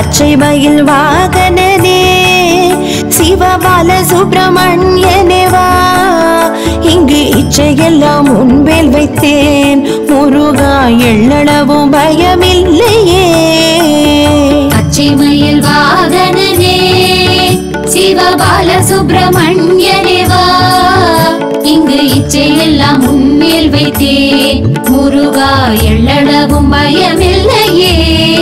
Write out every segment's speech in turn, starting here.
பச்சை மயில் வாகனனே சிவபால சுப்பிரமணியனே வா இங்கு இச்சையெல்லாம் முன்பேல் வைத்தேன் முருகா எள்ளளவும் பயமில்லையே பச்சைமயில் வாகனனே சிவபால சுப்பிரமணியனே வா இங்கு இச்சையெல்லாம் உன்மேல் வைத்தேன் முருகா எள்ளளவும் பயமில்லையே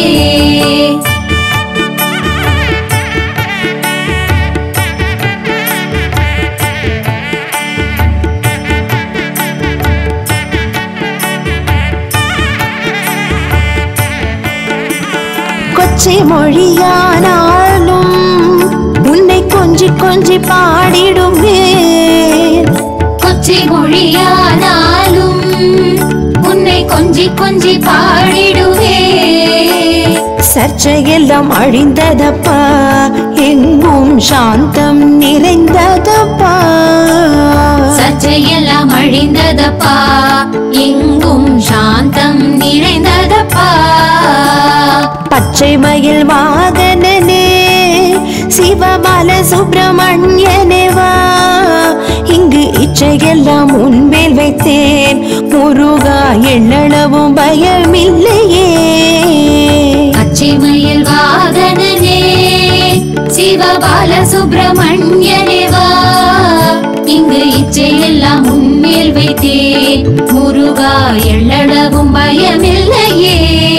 கொச்சை மொழியானாலும் உன்னை கொஞ்சி கொஞ்சி பாடிடுமே கொச்சை மொழியானாலும் உன்னை கொஞ்சி கொஞ்சி பாடிடுவே சர்ச்சையெல்லாம் அழிந்ததப்பா எங்கும் சாந்தம் நிறைந்ததப்பா சர்ச்சையெல்லாம் அழிந்ததப்பா எங்கும் சாந்தம் நிறைந்ததப்பா பச்சை மயில் வாகனனே சிவபால சுப்பிரமணியனே வா இங்கு இச்சையெல்லாம் முன்பேல் வைத்தேன் முருகா எள்ளளவும் பயமில்லையே பச்சைமயில் வாகனனே சிவபால சுப்பிரமணியனே வா இங்கு இச்சையெல்லாம் உன்மேல் வைத்தேன் முருகா எள்ளளவும் பயமில்லையே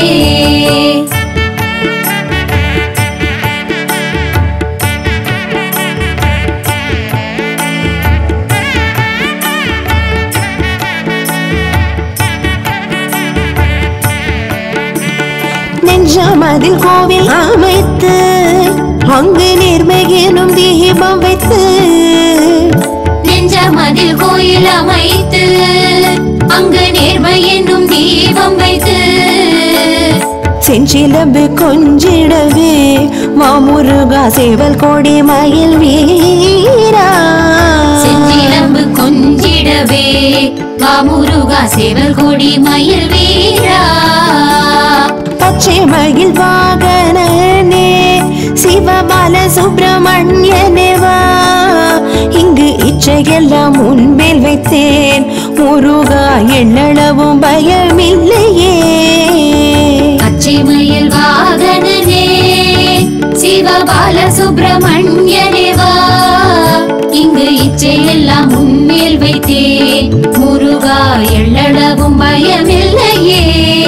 நெஞ்சமதில் கோவில் அமைத்து அங்கு நேர்மையெனும் தீபம் வைத்து நெஞ்சமதில் கோயில் அமைத்து அங்கு நேர்மை என்னும் தீபம் வைத்து செஞ்சிலம்பு கொஞ்சிடவே மாமுருகா சேவல் கோடி மயில் வீரா செஞ்சிலம்பு கொஞ்சிடவே வா முருகா சேவல் கொடி மயில் வீரா பச்சை மயில் வாகனனே சிவபால சுப்பிரமணியனே வா இங்கு இச்சையெல்லாம் முன்பேல் வைத்தேன் முருகா எண்ணளவும் பயமில்லையே பச்சைமயில் வாகனனே சிவபால சுப்பிரமணியனே வா இங்கு இச்சையெல்லாம் உன்மேல் வைத்தேன் முருகா எள்ளளவும் பயமில்லையே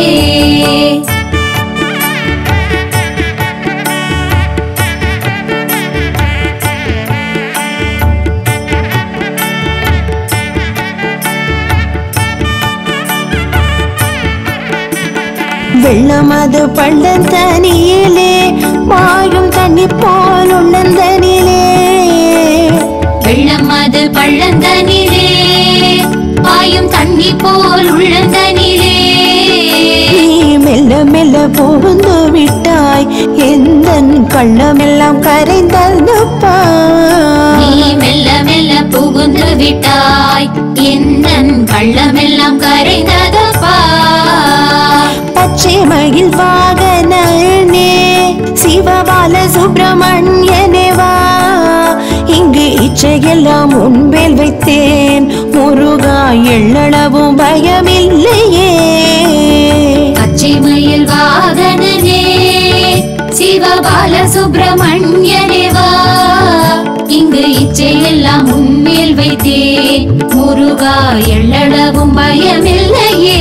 வெள்ளமது பள்ளம் தனியிலே மாயும் தண்ணி போல் உள்ளந்தனிலே வெள்ளம் அது பள்ளந்தனிலே பாயும் தண்ணி போல் உள்ளந்தனிலே நீ மெல்ல மெல்ல புகுந்து விட்டாய் எந்த கள்ளமெல்லாம் கரைந்ததுப்பா நீ மெல்ல மெல்ல புகுந்து விட்டாய் எந்தன் கள்ளமெல்லாம் கரைந்ததப்பா பச்சை மயில் வாகனே சிவபால சுப்பிரமணியனே வா இங்கு இச்சையெல்லாம் முன்பேல் வைத்தேன் முருகா எள்ளளவும் பயமில்லையே பச்சைமயில் வாகனனே சிவபால சுப்பிரமணியனே வா இங்கு இச்சையெல்லாம் உன்மேல் வைத்தேன் முருகா எள்ளளவும் பயமில்லையே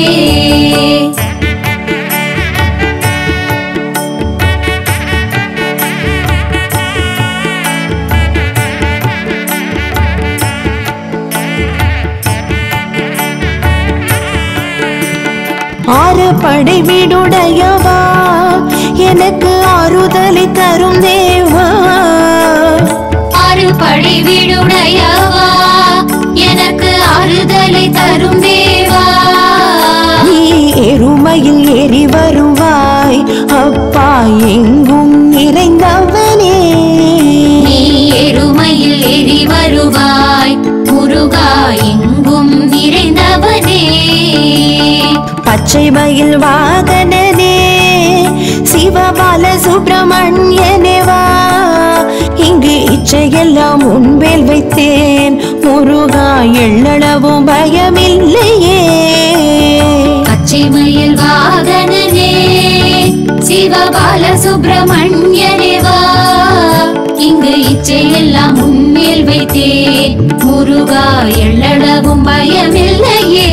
ஆறு படை வீடுடையவா எனக்கு ஆறுதலை தரும் தேவா ஆறு படை வீடுடையவா எனக்கு ஆறுதலை தரும் தேவா நீ எருமையில் ஏறி வருவாய் அப்பா எங்கும் நிறைந்தவனே நீ எருமையில் ஏறி வருவாய் முருகா எங்கும் நிறைந்தவனே பச்சை மயில் வாகனனே சிவபால சுப்பிரமணியனே வா இங்கு இச்சையெல்லாம் முன்பேல் வைத்தேன் முருகா எள்ளளவும் பயமில்லையே பச்சைமயில் வாகனனே சிவபால சுப்பிரமணியனே வா இங்கு இச்சையெல்லாம் உன்மேல் வைத்தேன் முருகா எள்ளளவும் பயமில்லையே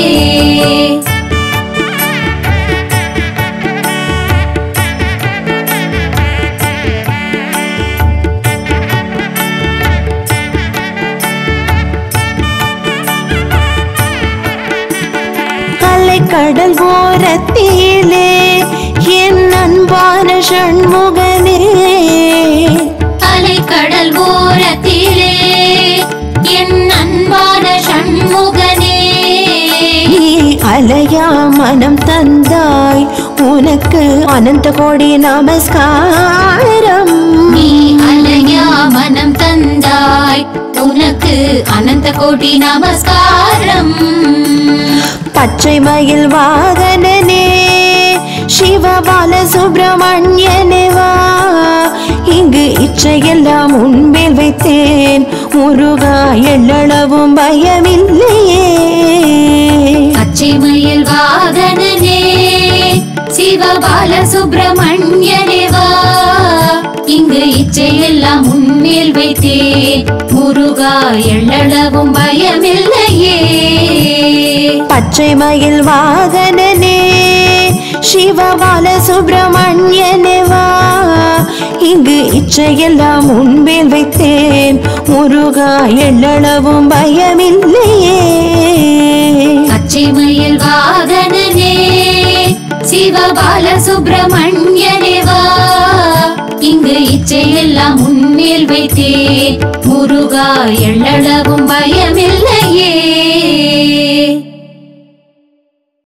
அலைக்கடல் ஓரத்திலே என் அன்பான சண்முகனே அலைக்கடல் ஓரத்திலே என் அன்பான சண்முகனே நீ அலையா மனம் தந்தாய் உனக்கு அனந்த கோடி நமஸ்காரம் நீ அலையா மனம் தந்தாய் உனக்கு அனந்த கோடி நமஸ்காரம் பச்சை மயில் வாகனனே சிவபால சுப்பிரமணியனே வா இங்கு இச்சையெல்லாம் உன்மேல் வைத்தேன் முருகா எள்ளளவும் பயமில்லையே பச்சைமயில் வாகனனே சிவபால சுப்பிரமணியனே வா இங்கு இச்சையெல்லாம் உன்மேல் வைத்தேன் முருகா எள்ளளவும் பயமில்லையே பச்சை மயில் வாகனனே சிவபால சுப்பிரமணியனே வா இங்கு இச்சையெல்லாம் உன்மேல் வைத்தேன் முருகா எள்ளளவும் பயமில்லையே பச்சைமயில் வாகனனே சிவபால சுப்பிரமணியனே வா இங்கு இச்சையெல்லாம் உன்மேல் வைத்தேன் முருகா எள்ளளவும் பயமில்லை